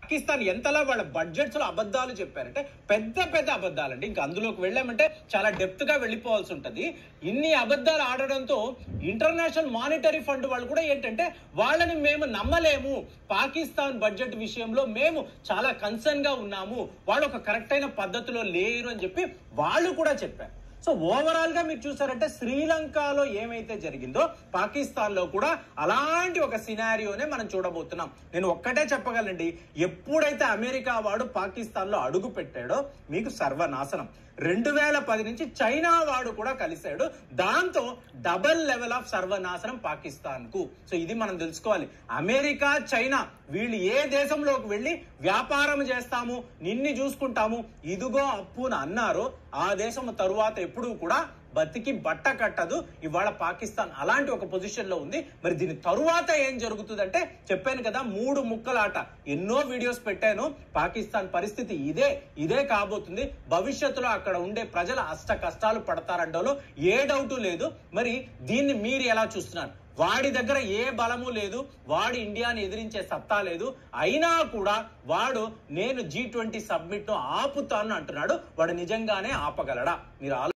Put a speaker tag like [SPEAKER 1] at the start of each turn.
[SPEAKER 1] పాకిస్తాన్ ఎంతలా వాళ్ళ బడ్జెట్స్ లో అబద్ధాలు చెప్పారంటే పెద్ద పెద్ద అబద్ధాలండి ఇంకా అందులోకి వెళ్ళామంటే చాలా డెప్త్ గా వెళ్ళిపోవాల్సి ఉంటది ఇన్ని అబద్ధాలు ఆడడంతో ఇంటర్నేషనల్ మానిటరీ ఫండ్ వాళ్ళు కూడా ఏంటంటే వాళ్ళని మేము నమ్మలేము పాకిస్తాన్ బడ్జెట్ విషయంలో మేము చాలా కన్సర్న్ గా ఉన్నాము వాళ్ళు ఒక కరెక్ట్ అయిన పద్ధతిలో లేరు అని చెప్పి వాళ్ళు కూడా చెప్పారు సో ఓవరాల్ గా మీరు చూసారంటే శ్రీలంకలో ఏమైతే జరిగిందో పాకిస్తాన్ లో కూడా అలాంటి ఒక సినారియోనే మనం చూడబోతున్నాం నేను ఒక్కటే చెప్పగలండి ఎప్పుడైతే అమెరికా వాడు పాకిస్తాన్ లో అడుగు పెట్టాడో మీకు సర్వనాశనం రెండు వేల పది నుంచి చైనా వాడు కూడా కలిశాడు దాంతో డబల్ లెవెల్ ఆఫ్ సర్వనాశనం పాకిస్తాన్ కు సో ఇది మనం తెలుసుకోవాలి అమెరికా చైనా వీళ్ళు ఏ దేశంలోకి వెళ్ళి వ్యాపారం చేస్తాము నిన్ని చూసుకుంటాము ఇదిగో అప్పును అన్నారో ఆ దేశం తరువాత ఎప్పుడూ కూడా బతికి బట్ట కట్టదు ఇవాళ పాకిస్తాన్ అలాంటి ఒక పొజిషన్ లో ఉంది మరి దీని తరువాత ఏం జరుగుతుందంటే చెప్పాను కదా మూడు ముక్కలాట ఎన్నో వీడియోస్ పెట్టాను పాకిస్తాన్ పరిస్థితి ఇదే ఇదే కాబోతుంది భవిష్యత్తులో అక్కడ ఉండే ప్రజల అష్ట కష్టాలు పడతారంటలో ఏ డౌట్ లేదు మరి దీన్ని మీరు ఎలా చూస్తున్నారు వాడి దగ్గర ఏ బలము లేదు వాడు ఇండియాని ఎదిరించే సత్తా లేదు అయినా కూడా వాడు నేను జీ ట్వంటీ సబ్మిట్ ను ఆపుతాను అంటున్నాడు వాడు నిజంగానే ఆపగలడా మీరు ఆలో-